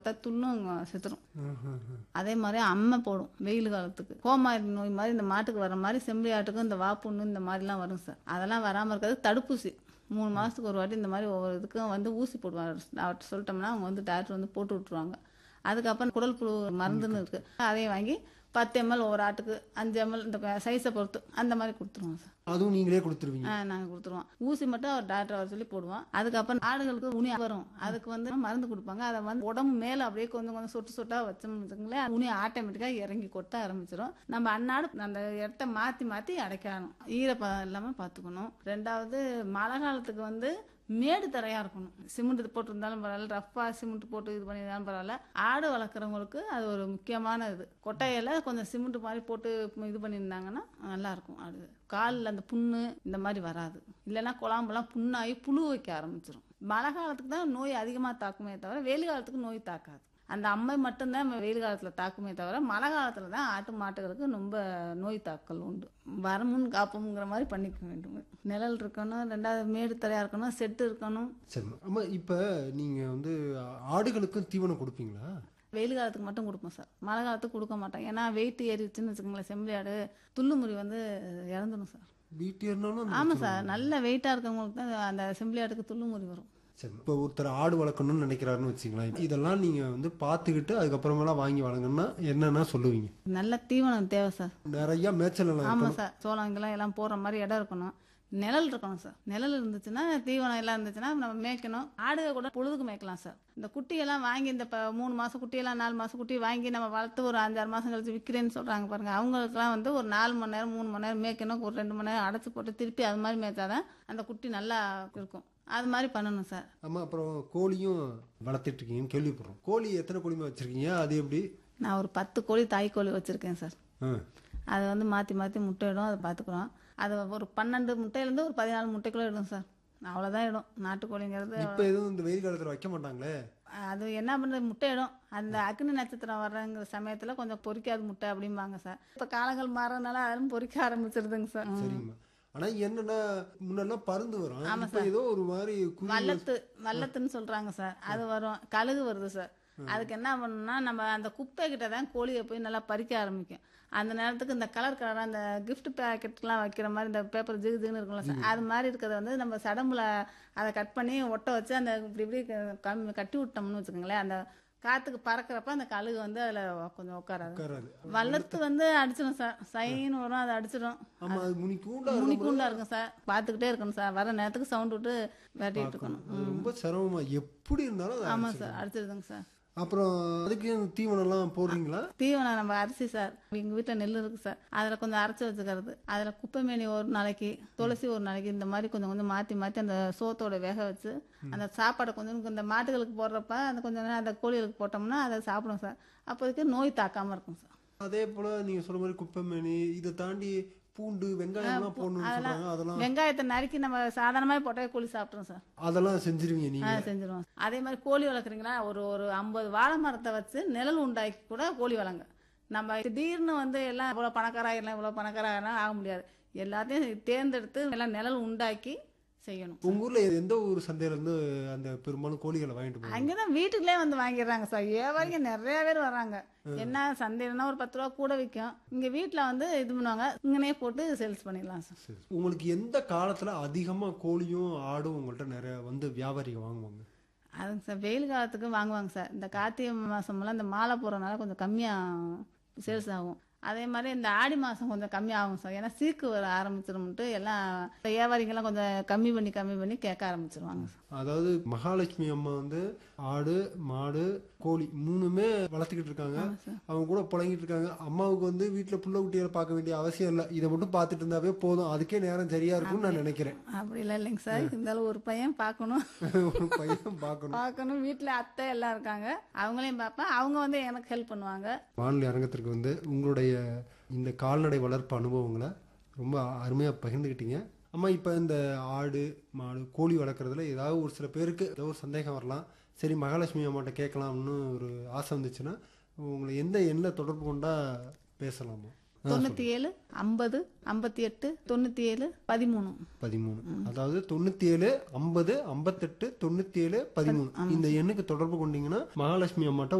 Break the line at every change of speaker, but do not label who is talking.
துள்ளும் செத்துரும்
ஆஹா, ஆஹா.
அதே மாதிரி அம்மை போடும் வெயில் காலத்துக்கு கோமாரி நோய் மாதிரி இந்த மாட்டுக்கு வர மாதிரி செம்பரி ஆட்டுக்கும் இந்த வாப்புண்ணு இந்த மாதிரிலாம் வரும் சார் அதெல்லாம் வராமல் இருக்கிறது தடுப்பூசி மூணு மாதத்துக்கு ஒரு வாட்டி இந்த மாதிரி ஒவ்வொரு இதுக்கும் வந்து ஊசி போடுவாங்க அவர்கிட்ட சொல்லிட்டோம்னா அவங்க வந்து டாக்டர் வந்து போட்டு விட்ருவாங்க அதுக்கப்புறம் குடல் புழு மருந்துன்னு இருக்குது அதையும் வாங்கி பத்து எம்எல் ஒவ்வொரு ஆட்டுக்கு அஞ்சு எம்எல் இந்த சைஸை பொறுத்து அந்த மாதிரி கொடுத்துருவோம் சார்
அதுவும் நீங்களே கொடுத்துருவீங்க
ஆ நாங்கள் கொடுத்துருவோம் ஊசி மட்டும் அவர் டாக்டர் வர சொல்லி போடுவோம் அதுக்கப்புறம் ஆடுகளுக்கு உனி வரும் அதுக்கு வந்து மருந்து கொடுப்பாங்க அதை வந்து உடம்பு மேலே அப்படியே கொஞ்சம் கொஞ்சம் சொட்டு சொட்டா வச்சோம்னு வச்சுக்கோங்களேன் உனி ஆட்டோமேட்டிக்காக இறங்கி கொட்ட ஆரம்பிச்சிடும் நம்ம அன்னாடு அந்த இடத்த மாற்றி மாற்றி அடைக்கணும் ஈரப்பதம் இல்லாமல் பார்த்துக்கணும் ரெண்டாவது மழை காலத்துக்கு வந்து மேடு தரையா இருக்கணும் சிமெண்ட் போட்டிருந்தாலும் பரவாயில்ல ரஃப்பா சிமெண்ட் போட்டு இது பண்ணியிருந்தாலும் பரவாயில்ல ஆடு வளர்க்குறவங்களுக்கு அது ஒரு முக்கியமான இது கொட்டையில கொஞ்சம் சிமெண்ட் மாதிரி போட்டு இது பண்ணியிருந்தாங்கன்னா நல்லா இருக்கும் ஆடு காலில் அந்த புண்ணு இந்த மாதிரி வராது இல்லைன்னா குழம்புலாம் புண்ணாகி புழு வைக்க ஆரம்பிச்சிடும் மழை காலத்துக்கு தான் நோய் அதிகமாக தாக்குமே தவிர வெயில் காலத்துக்கு நோய் தாக்காது அந்த அம்மை மட்டும்தான் வெயில் காலத்தில் தாக்குமே தவிர மழை காலத்தில் தான் ஆட்டு மாட்டுகளுக்கு ரொம்ப நோய் தாக்கல் உண்டு வரமுன் காப்போங்கிற மாதிரி பண்ணிக்க வேண்டும் நிழல் இருக்கணும் ரெண்டாவது மேடு தரையாக இருக்கணும் செட்டு இருக்கணும்
சரி ஆமா இப்ப நீங்க வந்து ஆடுகளுக்கும் தீவனம் கொடுப்பீங்களா
வெயில் காலத்துக்கு மட்டும் கொடுப்போம் சார் மழை காலத்துக்கு கொடுக்க மாட்டோம் ஏன்னா வெயிட் ஏறிடுச்சுன்னு வச்சுக்கோங்களேன் செம்பரி ஆடு துள்ளுமுறி வந்து இறந்துடும் சார்
வீட்டு ஏறினாலும் அந்த
ஆமாம் சார் நல்ல வெயிட்டாக இருக்கவங்களுக்கு தான் அந்த செம்பரி ஆட்டுக்கு துள்ளுமுறி வரும்
சரி இப்போ ஒருத்தர் ஆடு வளர்க்கணும்னு நினைக்கிறாருன்னு வச்சுங்களேன் இதெல்லாம் நீங்க வந்து பார்த்துக்கிட்டு அதுக்கப்புறமெல்லாம் வாங்கி வளங்கன்னா என்னன்னா சொல்லுவீங்க
நல்ல தீவனம் தேவை சார்
நிறைய மேய்ச்சல் நிலம்
ஆமாம் சார் சோளம் இங்கெல்லாம் எல்லாம் போடுற மாதிரி இடம் இருக்கணும் நிழல் இருக்கணும் சார் நிழல் இருந்துச்சுன்னா தீவனம் எல்லாம் இருந்துச்சுன்னா நம்ம மேய்க்கணும் ஆடுக கூட பொழுதுக்கு மேய்க்கலாம் சார் இந்த குட்டியெல்லாம் வாங்கி இந்த இப்போ மூணு மாதம் குட்டியெல்லாம் நாலு மாதம் குட்டி வாங்கி நம்ம வளர்த்து ஒரு அஞ்சாறு மாதம் கழிச்சு விற்கிறேன்னு சொல்கிறாங்க பாருங்க அவங்களுக்குலாம் வந்து ஒரு நாலு மணி நேரம் மூணு மணி நேரம் மேய்க்கணும் ஒரு ரெண்டு மணி நேரம் அடைச்சி போட்டு திருப்பி அது மாதிரி மேய்ச்சாதான் அந்த குட்டி நல்லா இருக்கும் அது மாதிரி பண்ணணும் சார்
ஆமா அப்புறம் கோழியும் வளர்த்துட்டு இருக்கீங்கன்னு கேள்விப்படுறோம் கோழி எத்தனை கோழிமா வச்சிருக்கீங்க அது எப்படி
நான் ஒரு பத்து கோழி தாய் கோழி வச்சுருக்கேன் சார்
ஆ.
அது வந்து மாற்றி மாற்றி முட்டையிடும் அதை பார்த்துக்குறோம் அது ஒரு பன்னெண்டு முட்டையிலேருந்து ஒரு பதினாலு முட்டைக்குள்ளே இடும் சார் அவ்வளோதான் இடும் நாட்டுக்கோழிங்கிறது
இப்ப எதுவும் இந்த வெயில் காலத்துல வைக்க மாட்டாங்களே
அது என்ன பண்ணுறது முட்டையிடும் அந்த அக்னி நட்சத்திரம் வர்றங்கிற சமயத்தில் கொஞ்சம் பொரிக்காது முட்டை அப்படிம்பாங்க சார் இப்போ காலங்கள் மாறனால அதுவும் பொரிக்க ஆரம்பிச்சிருதுங்க சார்
சரிங்கம்மா ஆனா என்னன்னா முன்னெல்லாம் பருந்து வரும் இப்ப ஏதோ ஒரு மாதிரி குருவி
வல்லத்து வல்லத்துன்னு சொல்றாங்க சார் அது வரும் கழுகு வருது சார் அதுக்கு என்ன பண்ணணும்னா நம்ம அந்த குப்பை கிட்ட தான் கோழியை போய் நல்லா பறிக்க ஆரம்பிக்கும் அந்த நேரத்துக்கு இந்த கலர் கலராக அந்த gift பேக்கெட்லாம் வைக்கிற மாதிரி இந்த பேப்பர் ஜிகு ஜிகுன்னு இருக்கும்ல சார் அது மாதிரி இருக்கிறத வந்து நம்ம சடம்புல அதை கட் பண்ணி ஒட்ட வச்சு அந்த இப்படி இப்படி க- கம்- கட்டி விட்டோம்னு வச்சுக்கோங்களேன் அந்த காத்துக்கு பறக்கிறப்ப அந்த கழுகு வந்து அதில் கொஞ்சம் உட்காராது
உட்காராது
வல்லத்து வந்து அடிச்சிடும் சார் சைன்னு வரும் அதை அடிச்சிடும்
ஆமா அது முனி கூண்டா
முனிக்கூண்டா இருக்கும் சார் பார்த்துக்கிட்டே இருக்கணும் சார் வர நேரத்துக்கு சவுண்ட் விட்டு விரட்டிட்டு இருக்கணும்
அது ரொம்ப சிரமமா எப்படி இருந்தாலும் அது
ஆமாம் சார் அடிச்சிருதுங்க சார்
அப்புறம் அதுக்கு தீவனம் எல்லாம் போடுறீங்களா
தீவனம் நம்ம அரிசி சார் எங்கள் வீட்டில் நெல் இருக்கு சார் அதில் கொஞ்சம் அரைச்சி வச்சுக்கிறது அதில் குப்பைமேனி ஒரு நாளைக்கு துளசி ஒரு நாளைக்கு இந்த மாதிரி கொஞ்சம் கொஞ்சம் மாற்றி மாற்றி அந்த சோத்தோட வேக வச்சு அந்த சாப்பாடை கொஞ்சம் இந்த மாட்டுகளுக்கு போடுறப்ப அந்த கொஞ்சம் நேரம் அந்த கோழிகளுக்கு போட்டோம்னா அதை சாப்பிடும் சார் அப்போதைக்கு நோய் தாக்காமல் இருக்கும் சார்
அதே போல நீங்க சொல்ற மாதிரி குப்பைமேனி இதை தாண்டி பூண்டு வெங்காயம் எல்லாம் போடணும்னு சொல்றாங்க அதெல்லாம்
வெங்காயத்தை நறுக்கி நம்ம சாதாரணமாக போட்டால் கோழி சாப்பிட்றோம் சார்
அதெல்லாம் செஞ்சிருவீங்க நீங்க
ஆ செஞ்சிருவோம் அதே மாதிரி கோழி வளர்க்குறீங்களா ஒரு ஒரு ஐம்பது வாழை மரத்தை வச்சு நிழல் உண்டாக்கி கூட கோழி வளங்க நம்ம திடீர்னு வந்து எல்லாம் இவ்வளோ பணக்காராயிரலாம் இவ்வளோ பணக்காராயிரலாம் ஆக முடியாது எல்லாத்தையும் தேர்ந்தெடுத்து எல்லாம் நிழல் உண்டாக்கி செய்யணும்
உங்க ஊர்ல எந்த ஊர் சந்தையில இருந்து அந்த பெரும்பாலும் கோழிகளை வாங்கிட்டு போவாங்க
அங்கதான் வீட்டுக்குள்ளே வந்து வாங்கிடுறாங்க சார் வியாபாரிங்க நிறைய பேர் வராங்க என்ன சந்தையிலனா ஒரு பத்து ரூபா கூட விற்கும் இங்க வீட்டில் வந்து இது பண்ணுவாங்க இங்கனே போட்டு சேல்ஸ் பண்ணிடலாம் சார்
சரி. உங்களுக்கு எந்த காலத்துல அதிகமா கோழியும் ஆடும் உங்கள்ட்ட நிறைய வந்து வியாபாரிங்க வாங்குவாங்க
அதுங்க சார் வெயில் காலத்துக்கு வாங்குவாங்க சார் இந்த கார்த்திகை மாதமெல்லாம் இந்த மாலை போடுறதுனால கொஞ்சம் கம்மியாக சேல்ஸ் ஆகும் அதே மாதிரி இந்த ஆடி மாதம் கொஞ்சம் கம்மியாகும் சார் ஏன்னா சீக்கு வர ஆரம்பிச்சிரும்ட்டு எல்லாம் வியாபாரிங்கெல்லாம் கொஞ்சம் கம்மி பண்ணி கம்மி பண்ணி கேட்க ஆரம்பிச்சிருவாங்க சார்
அதாவது மகாலட்சுமி அம்மா வந்து ஆடு மாடு கோழி மூணுமே வளர்த்துக்கிட்டு இருக்காங்க அவங்க கூட புழங்கிட்டு இருக்காங்க அம்மாவுக்கு வந்து வீட்டுல புள்ள குட்டிகளை பார்க்க வேண்டிய அவசியம் இல்லை இதை மட்டும் பார்த்துட்டு இருந்தாவே போதும் அதுக்கே நேரம் சரியா இருக்கும்னு நான் நினைக்கிறேன்
அப்படிலாம் இல்லைங்க சார் இருந்தாலும் ஒரு பையன் பார்க்கணும்
ஒரு பையன் பார்க்கணும்
பார்க்கணும் வீட்டில் அத்தை எல்லாம் இருக்காங்க அவங்களையும் பார்ப்பேன் அவங்க வந்து எனக்கு ஹெல்ப் பண்ணுவாங்க
வானொலி அரங்கத்திற்கு வந்து உங்களுடைய இந்த கால்நடை வளர்ப்பு அனுபவங்களை ரொம்ப அருமையாக பகிர்ந்துக்கிட்டீங்க அம்மா இப்போ இந்த ஆடு மாடு கோழி வளர்க்குறதுல ஏதாவது ஒரு சில பேருக்கு ஏதோ ஒரு சந்தேகம் வரலாம் சரி மகாலட்சுமி அம்மாட்ட கேட்கலாம்னு ஒரு ஆசை வந்துச்சுன்னா உங்களை எந்த எண்ணில் தொடர்பு கொண்டா பேசலாமா
தொண்ணூத்தி ஏழு ஐம்பது ஐம்பத்தி எட்டு தொண்ணூத்தி ஏழு பதிமூணு
பதிமூணு அதாவது தொண்ணூத்தி ஏழு ஐம்பது ஐம்பத்தெட்டு தொண்ணூத்தி ஏழு பதிமூணு இந்த எண்ணுக்கு தொடர்பு கொண்டீங்கன்னா மகாலட்சுமி அம்மாட்ட